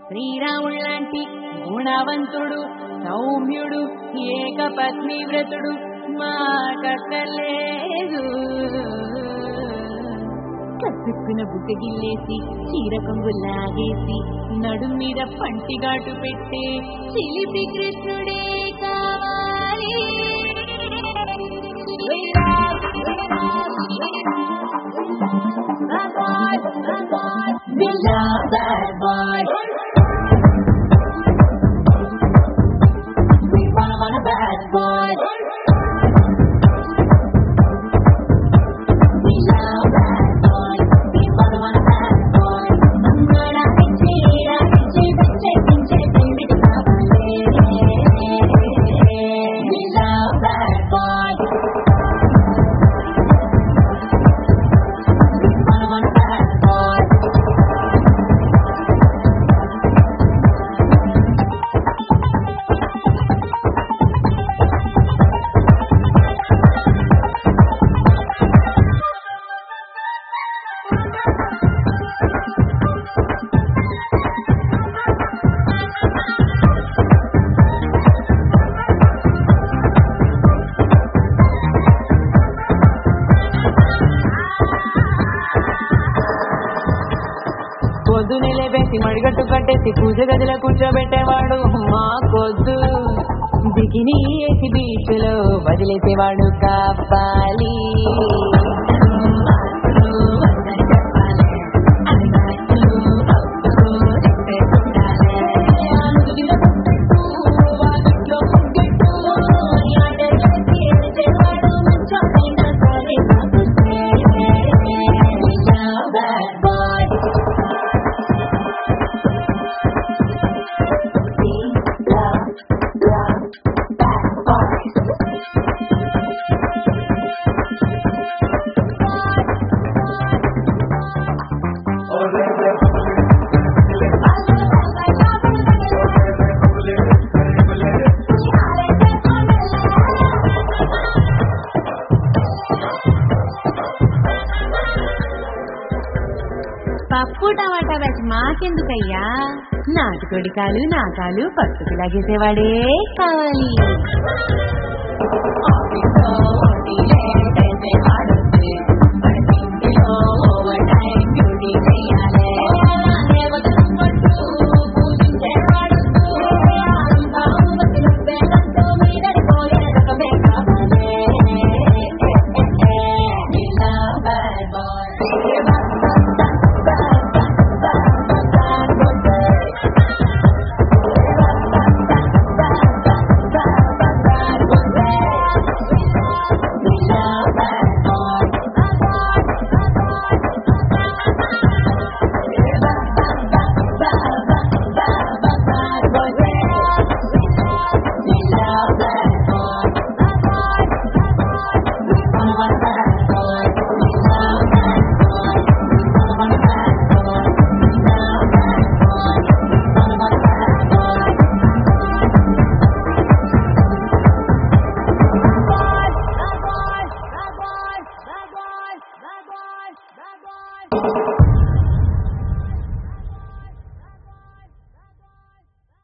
శ్రీరాముళ్ళంటి గుణవంతుడు సౌమ్యుడు ఏకపత్ని వ్రతుడు మాటక్కలేదు కసుక్కున బుగ్గగిల్లేసి చీర కొంగు లాగేసి నడుం మీద పంటిగాటు పెట్టే చిలిపి కృష్ణుడే కావాలి We love that boy. We wanna want a bad boy. We love that boy. We wanna want a bad boy. అమ్మడా పిచ్చి రా పిచ్చి పిచ్చి పిచ్చి పిచ్చి కావాలి. We love that boy. We wanna want a bad boy. పొద్దునెలే పెట్టి మడిగట్టు కట్టేసి పూజ గదిలో కూర్చోబెట్టేవాడు మా కొద్దు బికిని వేసి బీచ్లో వదిలేసేవాడు కాపాలి Bad boy. పప్పు టమాటా వేసి మాకెందుకయ్యా నాటుకోడి కాలు నా కాలు పట్టుకు లాగేసేవాడే కావాలి Bad boy.